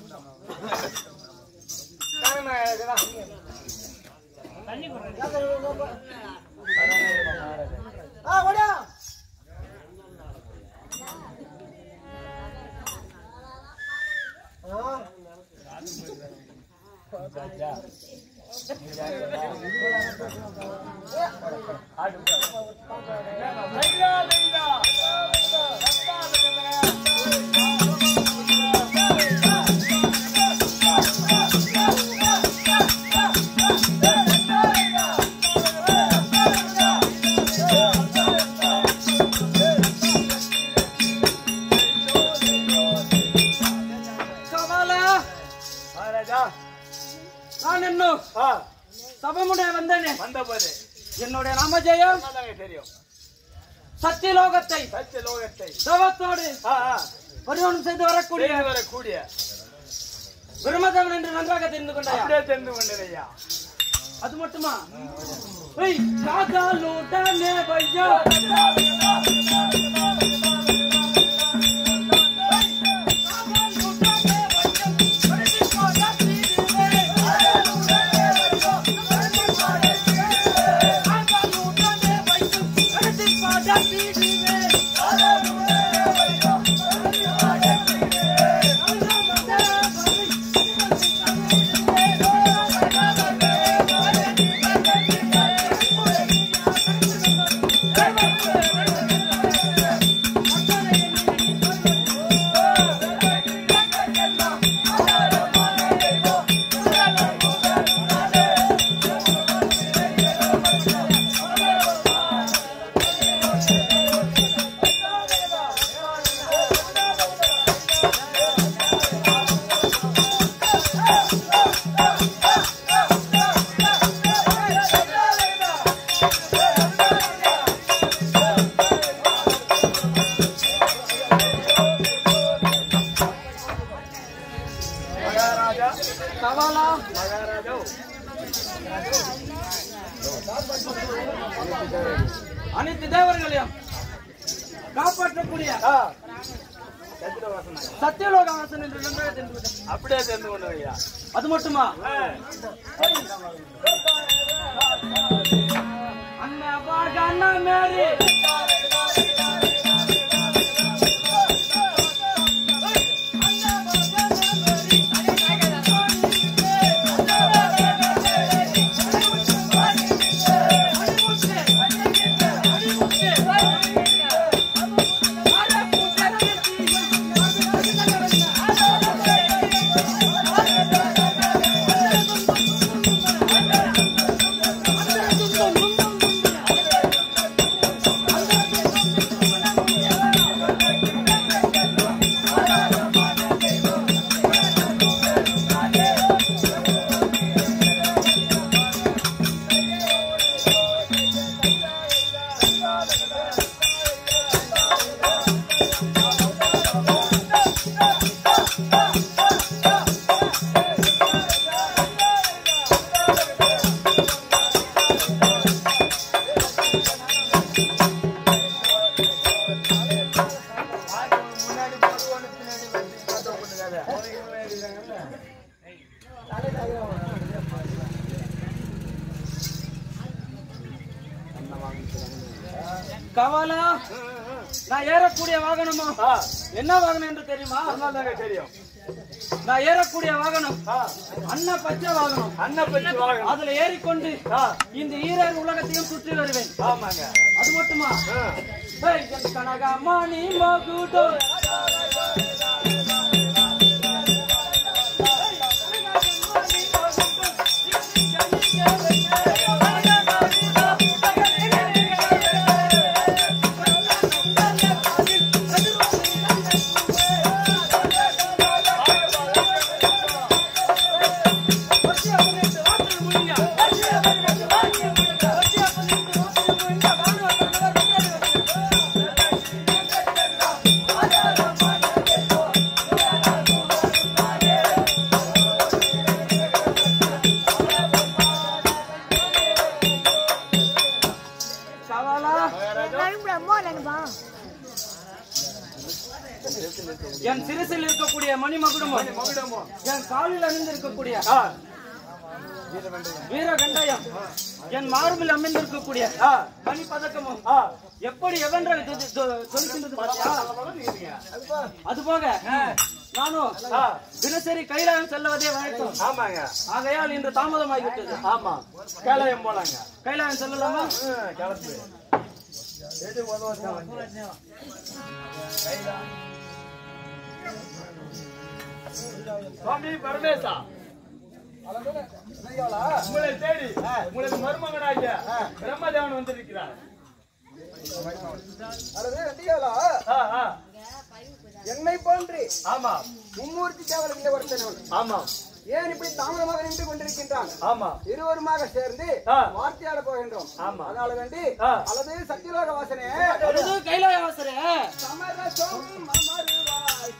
ஆ ஓடியா ஆ கவாலா மகாராஜா நான் இன்னும் ஆ சபமுடைய வந்தேனே வந்த போது என்னுடைய நாமஜெயம் என்னதாங்க தெரியும் சத்தியலோகத்தை சத்திய லோகத்தை தவத்தோடு ஆ ஆ பரிமாணம் செய்து வரக்கூடிய செய்து வரக்கூடிய பிரம்மதேவன் என்று நன்றாக தெரிந்து கொண்டாயா அப்படியே தெரிந்து கொண்டேன் ஐயா அது மட்டுமா ஏய், காதாலூட்டமே பையா மகாராஜா கவாலா மகாராஜா அனைத்து தேவர்களையும் காப்பாற்றக்கூடிய ஆ சத்திர வாசனை சத்தியலோக வாசன் என்று நன்றாக தெரிந்து கொண்டேன் அப்படியே தெரிந்து கொண்டேன் ஐயா அது மட்டுமா ஆ. அண்ணா பாக அண்ணா மேரி முன்னாடி போட்டு ஒண்ணு பின்னாடி வந்து பார்த்தா ஒண்ணுக்காத. கவாலா நான் ஏறக்கூடிய வாகனமா ஆ, என்ன வாகனம் என்று தெரியுமா சொன்னாதாங்க தெரியும் நான் ஏறக்கூடிய வாகனம் ஆ, அன்ன பச்சை வாகனம் அன்னை பற்றி வாங்க அதுல ஏறிக்கொண்டு ஆ, இந்த ஈரர் உலகத்தையும் சுற்றி வருவேன் ஆமாங்க அது மட்டுமா ஆ. ஏய், என் கனகமணி மகுடோ ஆ என் காலில் அணிந்திருக்கக்கூடிய ஆ வீர கண்டாயம் என் மார்பில் அமைந்திருக்கக்கூடிய ஆ மணி பதக்கமும் ஆ எப்படி எவென்ற சொல்கின்றது பாத்தியா? அது போக நானும் ஆ. தினசரி கைலாயம் செல்வதே வழக்கம் ஆமாங்க ஆகையால் இன்று தாமதமாகிவிட்டது ஆமா கேளையம் போலாங்க கைலாயம் செல்லலாமா ம், கிளம்பு எது உதவத்தான் சுவாமி பரமேசா உங்களை தேடி உங்களது மருமகனாகிய பிரம்மதேவன் வந்திருக்கிறார் அல்லது ரெட்டியாளா ஆ, ஆ. என்னை போன்று ஆமா மும்மூர்த்தி தேவர்களை ஒருத்தனவன் ஆமா ஏன் இப்படி தாமதமாக நின்று கொண்டிருக்கின்றான் ஆமா இருவருமாக சேர்ந்து ஆ. வார்த்தையாட போகின்றோம் ஆமா. அதனால வேண்டி ஆ. அல்லது சத்தியலோக வாசனே அல்லது கைலாய வாசரே சமரசம் அமருவாய்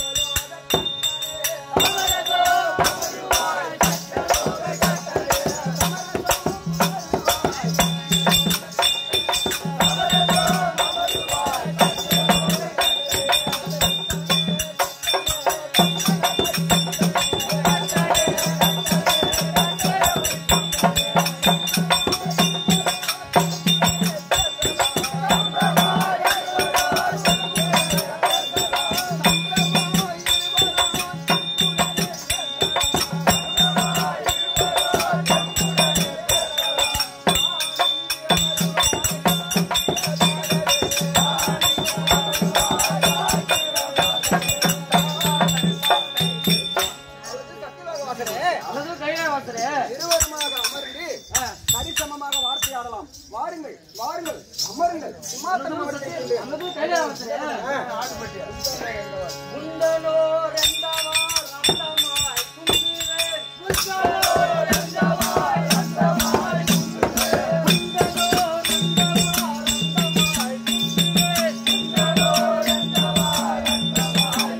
சத்தியலோக வாசனே அல்லது கைலாய வாசரே இருவருமாக அமர்ந்து சரிசமமாக வார்த்தையாடலாம் வாருங்கள் வாருங்கள் அமருங்கள் சிம்மாசனம் அமர்த்திக் அல்லது கைலாய வாசரே உண்டலோர் எந்தவார் அந்தமாய் குங்குவே உண்டலோர் எந்தவார் அந்தமாய் குங்குவே உண்டலோர் எந்தவார் அந்தமாய் குங்குவே உண்டலோர் எந்தவார் அந்தமாய்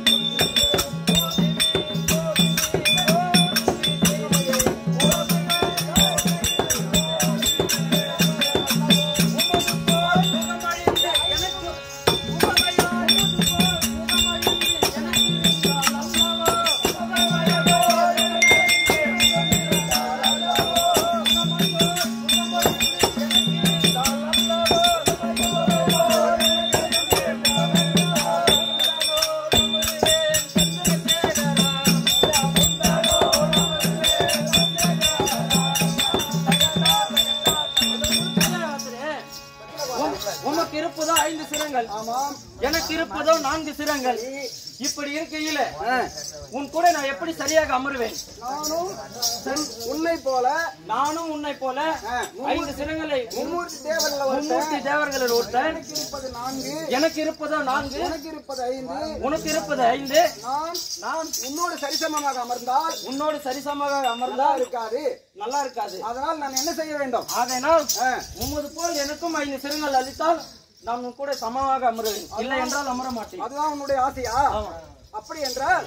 உமக்கு இருப்பதோ ஐந்து சிரங்கள் ஆமாம் எனக்கு இருப்பதோ நான்கு சிரங்கள் இப்படி இருக்கையில உன் கூட நான் எப்படி சரியாக அமருவேன் நானும் உன்- உன்னை போல நானும் உன்னை போல ஐந்து சிரங்களை மும்மூர்த்தி தேவர்கள் மும்மூர்த்தி ஒருத்தன் தேவர்களில் ஒருத்தன் எனக்கு இருப்பது நான்கு எனக்கு இருப்பதோ நான்கு உனக்கு இருப்பது ஐந்து உனக்கு இருப்பது ஐந்து நான் நான் உன்னோடு சரிசமமாக அமர்ந்தால் உன்னோடு சரிசமமாக நல்லா அமர்ந்தால் இருக்காது நல்லா இருக்காது அதனால் நான் என்ன செய்ய வேண்டும் ஆகையினால் ஆ, உமது போல் எனக்கும் ஐந்து சிரங்கள் அளித்தால் நான் உன் கூட சமமாக அமருவேன் இல்லை என்றால் அமர மாட்டேன் அதுதான் உன்னுடைய ஆசையா ஆமா. அப்படி என்றால்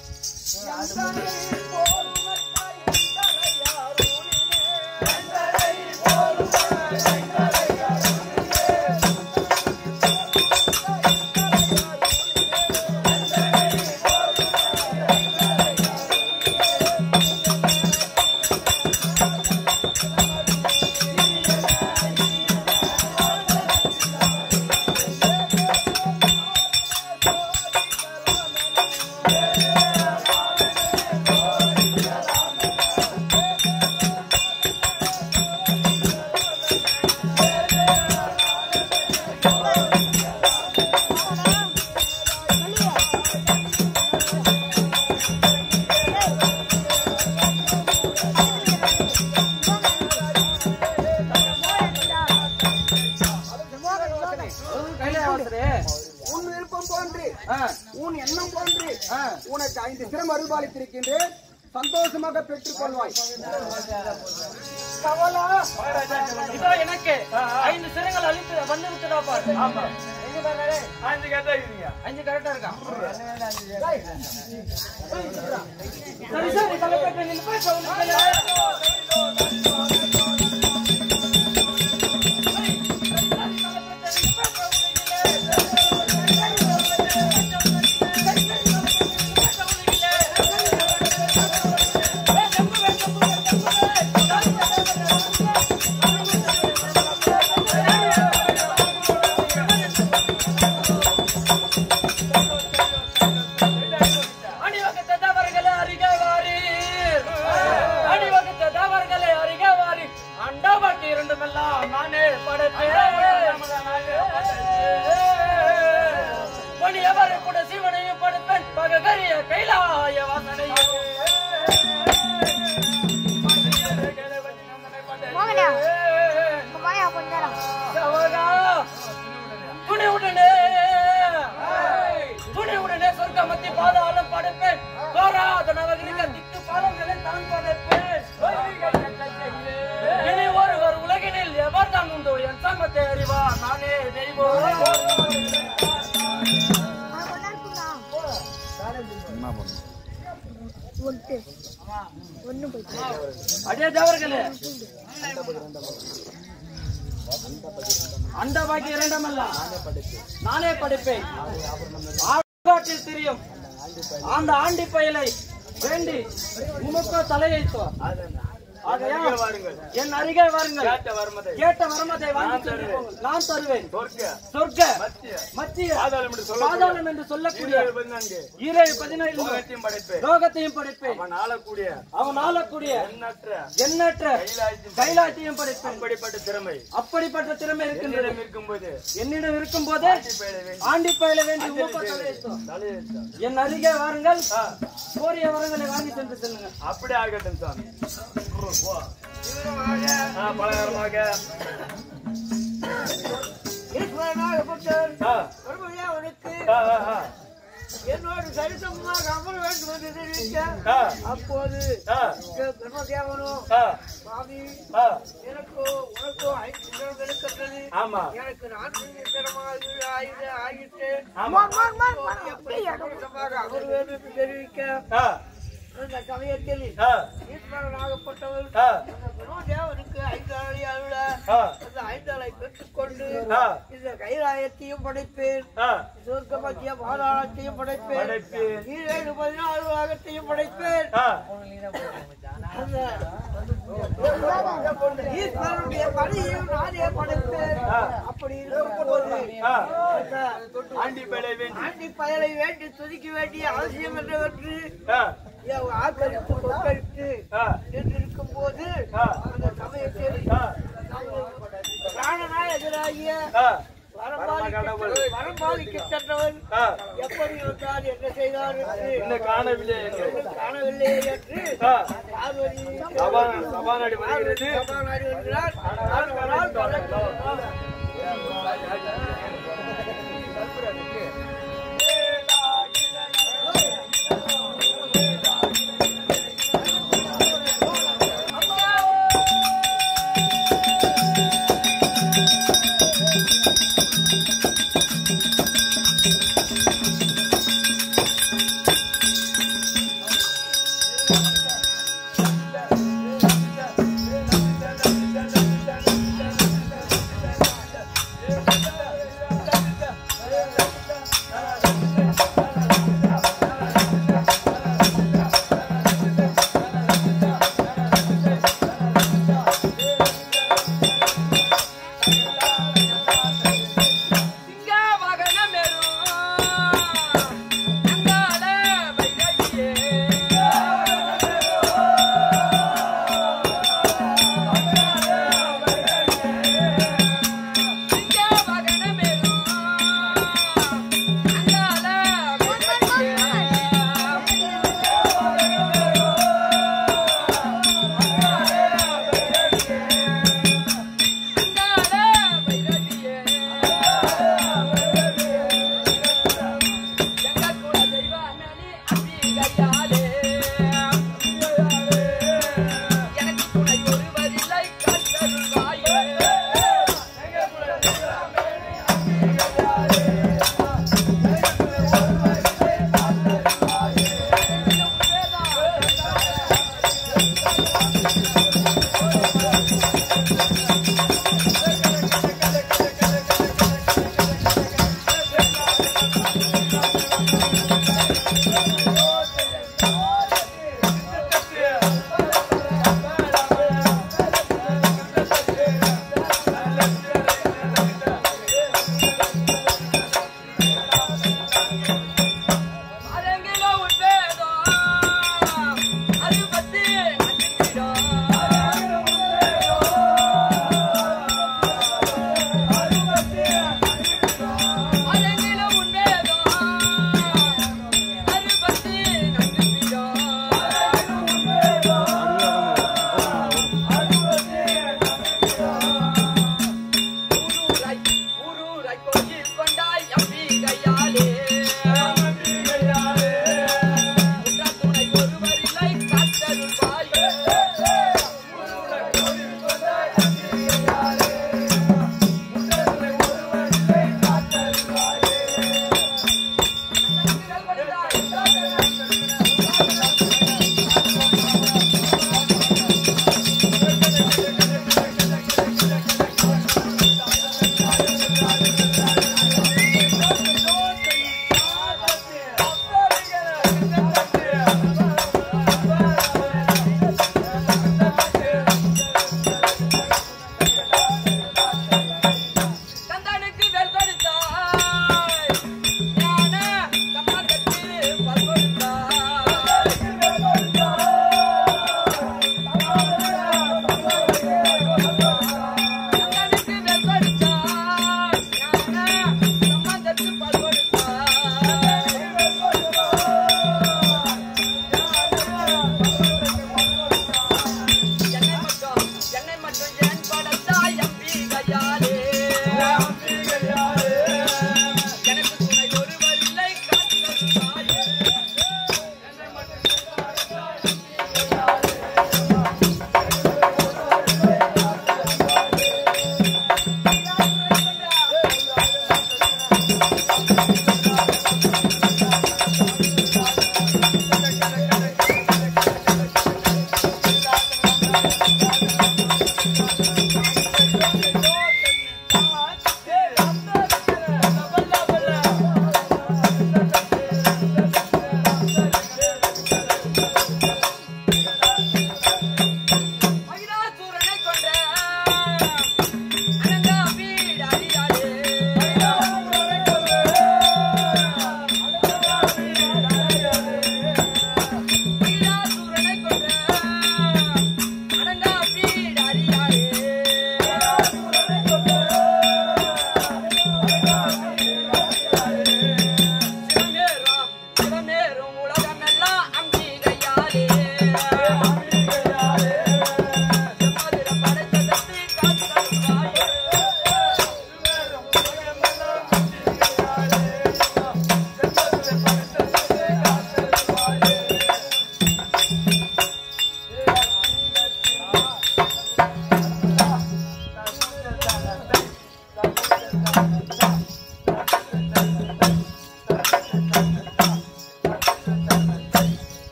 கைலாசரே உன் விருப்பம் போன்று ஆ, உன் எண்ணம் போன்று ஆ. உனக்கு ஐந்து சிரம் அருள்பாலித்திருக்கின்றேன் சந்தோஷமாக பெற்றுக் கொள்வாய் கவலா இதோ எனக்கு ஐந்து சிரங்கள் அளித்து வந்து விட்டதா பாரு ஆமா எங்க பாரு அஞ்சு கேட்டா இருக்கீங்க அஞ்சு கரெக்டா இருக்கா சரி சரி தலைப்பட்ட நிற்பா ஒட்டு ஒண்ணு போயிட்டு அடே தேவர்களே அந்த பாக்கி இரண்டமல்ல நானே படிப்பேன் ஆகாட்டில் தெரியும் அந்த ஆண்டி பயலை வேண்டி உமக்கோ தலையைத்தோ ஆகையால் வாருங்கள் என் அருகே வாருங்கள் கேட்ட வருமதை கேட்ட வரமதை வாங்கி சென்று போங்கள். நான் தருவேன் சொர்க்க சொர்க்க மத்திய மத்திய பாதாளம் என்று சொல்லக்கூடிய பாதாளம் என்று சொல்லக்கூடிய ஈரேழு பதினான்கு ஈரேழு பதினேழு லோகத்தையும் படைப்பேன் லோகத்தையும் படைப்பேன் அவன் ஆளக்கூடிய அவன் ஆளக்கூடிய எண்ணற்ற எண்ணற்ற கைலாயத்தின் கைலாயத்தையும் படைப்பேன் அப்படிப்பட்ட திறமை அப்படிப்பட்ட திறமை இருக்கின்றது என்னிடம் இருக்கும்போது என்னிடம் இருக்கும் போதே பெயரை வேண்டி ஆண்டி பயில வேண்டி உமக்கோ தலையைத்தோ தலையெழுத்தான். என் அருகே வாருங்கள் ஆ, கோரிய வரங்களை வாங்கி சென்று செல்லுங்க அப்படி ஆகட்டும் சாமி போ. ஆ, பலகாரமாக ஆ, ஆ, ஆ, ஆ. என்னோடு சரிசமமாக அமர வேண்டும் என்று தெரிவிக்க ஆ, அப்போது ஆ, பிரம்மதேவனும் ஆ, சுவாமி ஆ. எனக்கோ உனக்கோ ஐந்து தினம் இருக்கின்றது ஆமா எனக்கு நான்கு தினமாக ஆயுத ஆகிட்டு ஆமா எப்படி சமரசமாக அமர வேண்டும் என்று தெரிவிக்க ஆ, அந்த சமயத்தில் ஆ, ஈஸ்வரனாகப்பட்டவர் ஆ, அந்த பிரம்மதேவனுக்கு ஐந்து அலை அருள ஆ, அந்த ஐந்து அலை பெற்றுக்கொண்டு ஆ. இந்த கைலாயத்தையும் படைப்பேன் ஆ. சொர்க்க மத்திய பாதாளத்தையும் படைப்பேன் படைப்பேன். ஈரேழு பதினாறு உலகத்தையும் படைப்பேன் ஆ. அந்த ஈஸ்வரனுடைய பணியையும் நானே படைப்பேன் அப்படி இருக்கும்போது ஆ. அந்த ஆண்டி பேழை வேண்டி ஆண்டி பயலை வேண்டி துதிக்க வேண்டிய அவசியம் என்னவென்று ஆ, என் ஆக்கரித்து கொக்கரித்து ஆ, நின்றிருக்கும் போது ஆ. அந்த சமயத்தில் ஆ, பிராணநாயகராகிய ஆ, வரம்பாதிக்க வரம்பாதிக்க சென்றவன் ஆ. எப்படி வந்தார் என்ன செய்தார் என்று இன்னும் காணவில்லை என்று இன்னும் காணவில்லை என்று ஆ, பார்வதி சபா- சபாநாடி வருகிறது சபாநாடி வருகிறார் பார்வரால் பல்லக்கில் ஆ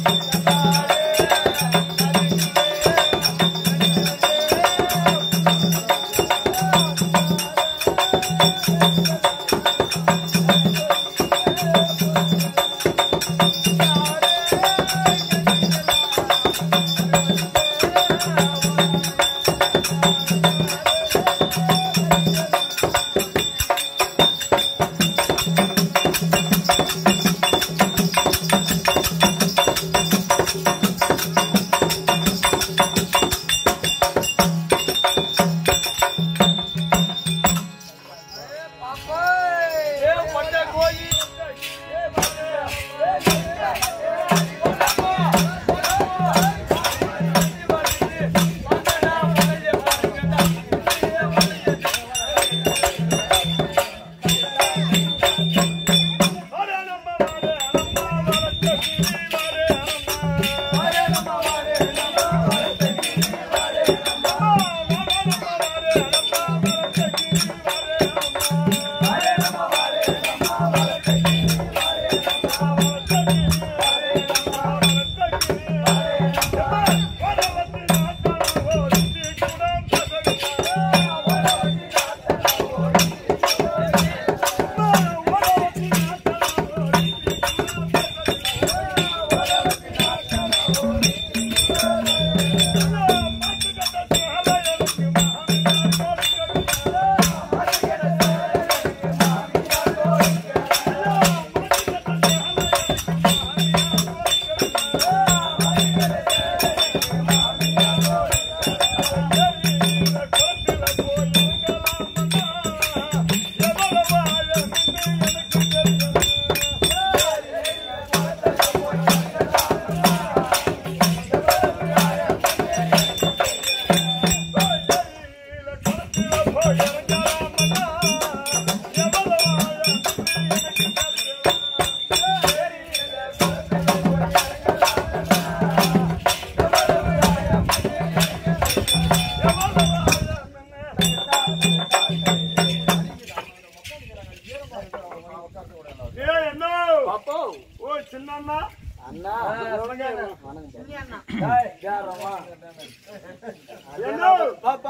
என்ன பாப்பா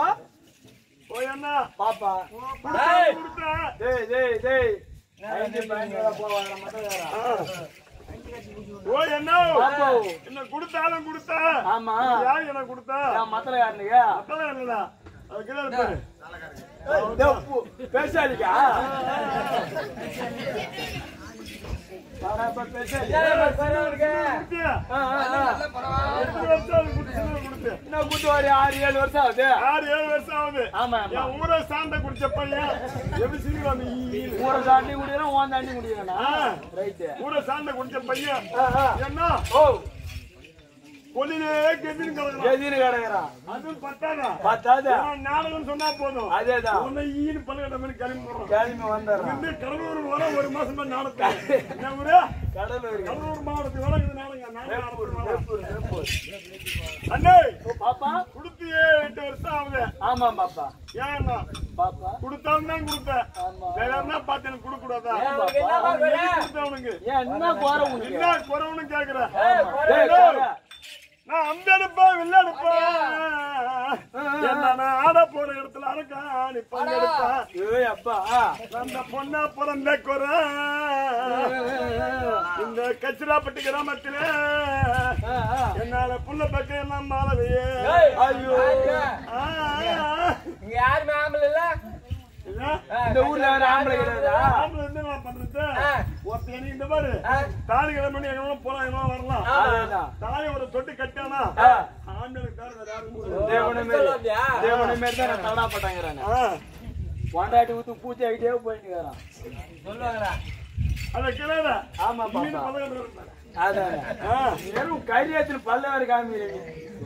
ஓ என்ன பாப்பா டேய் டேய் டேய் டேய் ஐந்து பயங்கர போவாங்க மட்டும் ஓ என்ன பாப்பா என்ன கொடுத்தாலும் கொடுத்தா ஆமா யார் என்ன கொடுத்தா நான் மத்தல யாருங்க அப்பதான் என்னடா அது கீழே இருப்பாரு பேசாதீங்க பேசாதீங்க குடுத்தியா? எத்தனை வருஷம் ஆகுது குடிச்சு கொடுத்து என்ன கூட்டு ஒரு ஆறு ஏழு வருஷம் ஆகுது ஆறு ஏழு வருஷம் ஆகுது ஆமா ஆமா என் ஊரை சாந்த குடிச்ச பையன் எப்படி சிரிவாங்க ஊரை தாண்டி குடிக்கிறேன் ஓன் தாண்டி குடிக்கிறேனா ரைட்டு ஊரை சாந்த குடிச்ச பையன் என்ன ஓ கொல்லிலே கெதின்னு கிடக்குறான் எதிரி கிடக்குறான் அதுவும் பத்தாதா பத்தாது நான் நாடகம் சொன்னா போதும் அதேதான் உன்னை ஈன்னு பல்கட்ட மாதிரி கிளம்பி போடுறோம் கிளம்பி வந்துடுறான் இந்த கடலூர் வர ஒரு மாசமா நாடகம் என்ன ஊரு கடலூர் கடலூர் மாவட்டத்துக்கு வர இந்த நாடகம் நாடகம் நடத்துறோம். வேப்பூர், வேப்பூர். அண்ணே ஓ, பாப்பா கொடுத்தியே எட்டு வருஷம் ஆகுது ஆமா பாப்பா ஏன்னா பாப்பா கொடுத்தாலும் தான் கொடுத்தேன் ஆமா வேற என்ன பார்த்து எனக்கு கொடுக்க கூடாதா பாப்பா. கொடுத்தவனுக்கு ஏன் என்ன குறை உனக்கு என்ன குறவனு கேக்குறேன் டேய், குறை. நான் அந்த எடுப்பா வில்லெடுப்பா என்ன நான் ஆட போற இடத்துல அரக்கா நீ பங்கெடுப்பா ஏய் அப்பா அந்த பொண்ணா பிறந்த குறை இந்த கச்சிராப்பட்டி கிராமத்தில என்னால புள்ள பக்கம் எல்லாம் மாலவையே ஐயோ ஆ, இங்க யாருமே ஆம்பளை இல்ல இல்ல? இந்த ஊர்ல வேற ஆம்பளை கிடையாதா ஆம்பளை இருந்து நான் பண்றது ஒருத்தன் நீ இந்த பாரு தாலி கிளம்பி எங்க போலாம் எங்க வரலாம் அதேதான் தாலி ஒரு தொட்டு கட்டானா ஆ. ஆண்டனுக்கு தவிர வேற யாரும் முடியாது. தேவனை மாரி தேவனை மாரி தான் தடா பட்டாங்கிறாங்க ஆ, பொண்டாட்டி ஊத்து பூச்சி ஆகிட்டே போயிட்டு சொல்லுவாங்கடா அத கிளற ஆமா மீன் பாப்பா பதக்கம் இருப்பாரு. அதான் வெறும் கைரியத்தில் பல்ல வேற காமிக்கிறீங்க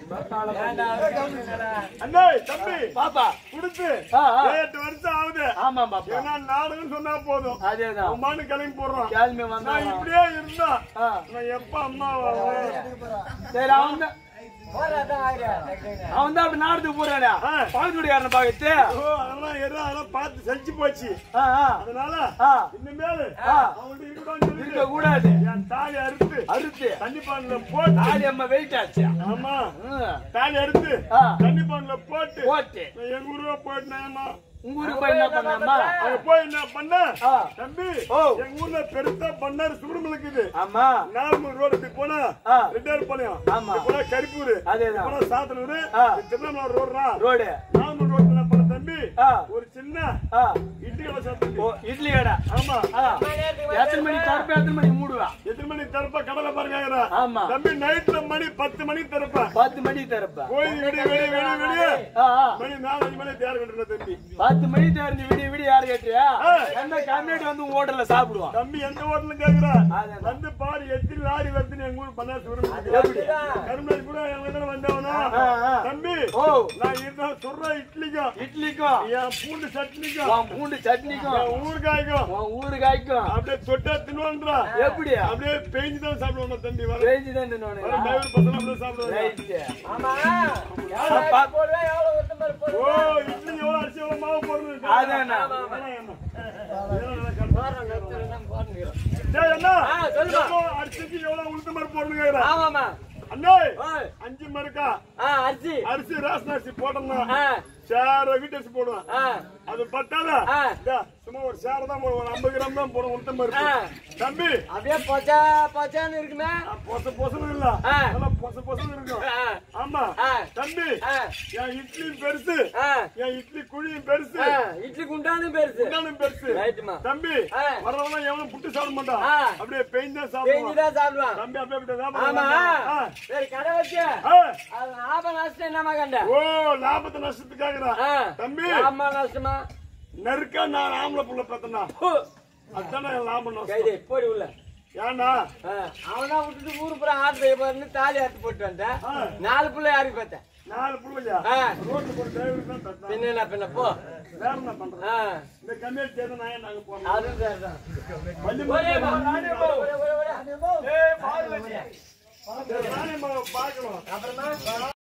அண்ணே தம்பி பாப்பா கொடுத்து ஆ, ஆ. எட்டு வருஷம் ஆகுது ஆமா பாப்பா ஏன்னா நாடகம் சொன்னா போதும் அதேதான் அம்மானு கிளம்பி போடுறான் கேள்வி நான் வந்தா இப்படியே இருந்தா ஆ. நான் எப்ப அம்மா வருவேன்? சரி அவன் தான் போறாதான் ஆகுறியா அவன் தான் அப்படி நாடத்துக்கு போறானே ஆ. பக்கத்து வீட்டுக்காரனை பார்த்து ஓ, அதெல்லாம் எதுவும் அதெல்லாம் பார்த்து செஞ்சு போச்சு ஆ, ஆ, அதனால ஆ. இனிமேல் ஆ. அவன்கிட்ட இருக்கக்கூடாதுன்னு இருக்க சொல்லிட்டு கூடாது என் தாலி அறுத்து அறுத்து தண்ணி பானையில போட்டு தாலி அம்மா வெயிட் ஆச்சு ஆமா ம், தாலி அறுத்து ஆ. தண்ணி பானையில போட்டு போட்டு நான் எங்க ஊருவா போயிட்டேன் உங்க ஊருக்கு போய் என்ன பண்ணாமா அங்க போய் என்ன பண்ண ஆ. தம்பி ஓ. எங்க ஊர்ல பெருசா பண்ணாரு சுடுமல் இருக்குது ஆமா நார்மல் ரோடு இப்படி போனா ஆ. ரெண்டாயிரம் பாளையம் ஆமா. இப்படி போனா கரிப்பூர் அதேதான். போனா சாத்தனூர் ஆ. திருநெல்வேலி ரோடுனா ரோடு நார்மல் ரோடு என்ன பண்ண தம்பி ஆ. ஒரு சின்ன ஆ, இட்லி கடை சாப்பிட்டு ஓ இட்லி கடை ஆமா ஆ, எத்தனை மணி தரப்பு எத்தனை மணிக்கு மூடுவா எத்தனை மணி திறப்பா கடலை பாருங்க ஆமா. தம்பி நைட்ல மணி பத்து மணி திறப்பா பத்து மணி தரப்பா கோயில் விடிய விடிய விடிய விடிய ஆ, ஆ, மணி நாலஞ்சு மணி தேர் கட்டுற தம்பி பத்து மணி தெரிஞ்சு விடிய விடிய யாரு கேட்டியா ஆ. எந்த கம்யூனிட்டி வந்து உங்க ஹோட்டல்ல சாப்பிடுவான் தம்பி எந்த ஹோட்டலும் கேக்குறா அதான். வந்து பாரு எத்தனை லாரி வருதுன்னு எங்க ஊர் பண்ணா எப்படி? கருமணி கூட எங்க இதுல வந்தவனா ஆ, ஆ. தம்பி ஓ நான் இருந்தா சொல்ற இட்லிக்கும் இட்லிக்கும் என் பூண்டு சட்னிக்கும் உன் பூண்டு சட்னிக்கும் என் ஊறுகாய்க்கும் உன் ஊறுகாய்க்கும் அப்படியே தொட்டா தின்னுவான்றா எப்படி அப்படியே பேஞ்சு தான் சாப்பிடுவோம் தம்பி வர பேஞ்சு தான் வர தின்னுவானு. டிரைவர் பசங்க அப்படியே சாப்பிடுவாங்க ரைட்டு. ஆமா அப்பா, போடுவேன் எவ்வளவு ஒருத்த மாதிரி போடுவேன் ஓ இட்லி எவ்வளவு அரிசி எவ்வளவு மாவு போடணும் அதானே. அதெல்லாம் என்ன? இதெல்லாம் நல்லா கட்டு. போடுறேன் டேய் அண்ணா, ஆ, சொல்லுமா. எவ்வளவு அரிசிக்கு எவ்வளவு உளுந்து பருப்பு போடணும் கேக்குறேன். ஆமாமா அண்ணே ஓய். அஞ்சு மருக்கா ஆ அரிசி அரிசி ரேஷன் அரிசி போடணும் ஆ சேர வீட்டு அரிசி போடுவேன் ஆ அது பத்தாதா ஆ. இந்தா, சும்மா ஒரு சேர தான் போடுவோம் ஒரு ஐம்பது கிராம் தான் போடுவோம் உளுத்தம் பருப்பு ஆ. தம்பி அப்படியே பச்சை பச்சைன்னு இருக்குமே ஆ, பொச பொசன்னு இல்ல ஆ. நல்லா பொச பொசன்னு இருக்கும் ஆ, ஆமா ஆ. தம்பி ஆ, என் இட்லியும் பெருசு ஆ, என் இட்லி குழியும் பெருசு ஆ, இட்லி குண்டானும் பெருசு குண்டானும் பெருசு ரைட்டுமா தம்பி ஆ. வரவங்க எவனும் புட்டு சாப்பிட மாட்டான் ஆ. அப்படியே பெயின் தான் சாப்பிடுவான் பேஞ்சுதான் சாப்பிடுவான் தம்பி அப்படியே அப்படியே தான் ஆமா பண்ணுவான். ஆ. சரி கடை வச்சு ஆ. அது லாபம் நஷ்டம் என்னமா கண்ட ஓ லாபத்தை நஷ்டத்துக்காகடா ஆ. தம்பி லாபமா நஷ்டமா நெருக்கா நான் ஆம்பளை புள்ள பார்த்தனா ஹு, அதுதானே என் லாபம் நஷ்டம் கைது போடி உள்ள ஏன்டா ஆ, அவனா விட்டுட்டு ஊரு புறம் ஆட்டு போய் பாருன்னு தாலி அறுத்து போட்டு வந்தேன் ஆ. நாலு பிள்ளை யாருக்கு பார்த்தேன் நாலு புள்ளையா ஆ. ரோட்டு போற டிரைவருக்கு தான் தட்டான் பின்ன என்ன பின்ன போ வேற என்ன பண்றது ஆ, இந்த கம்மியாக சேர்ந்து நான் நாங்க போறோம் அதுவும் சரிதான். வண்டி ஒரே போ, மாதிரி ஒரே போ, ஒரே, ஒரே, ஒரே. நானே பார்க்கணும் அப்புறமா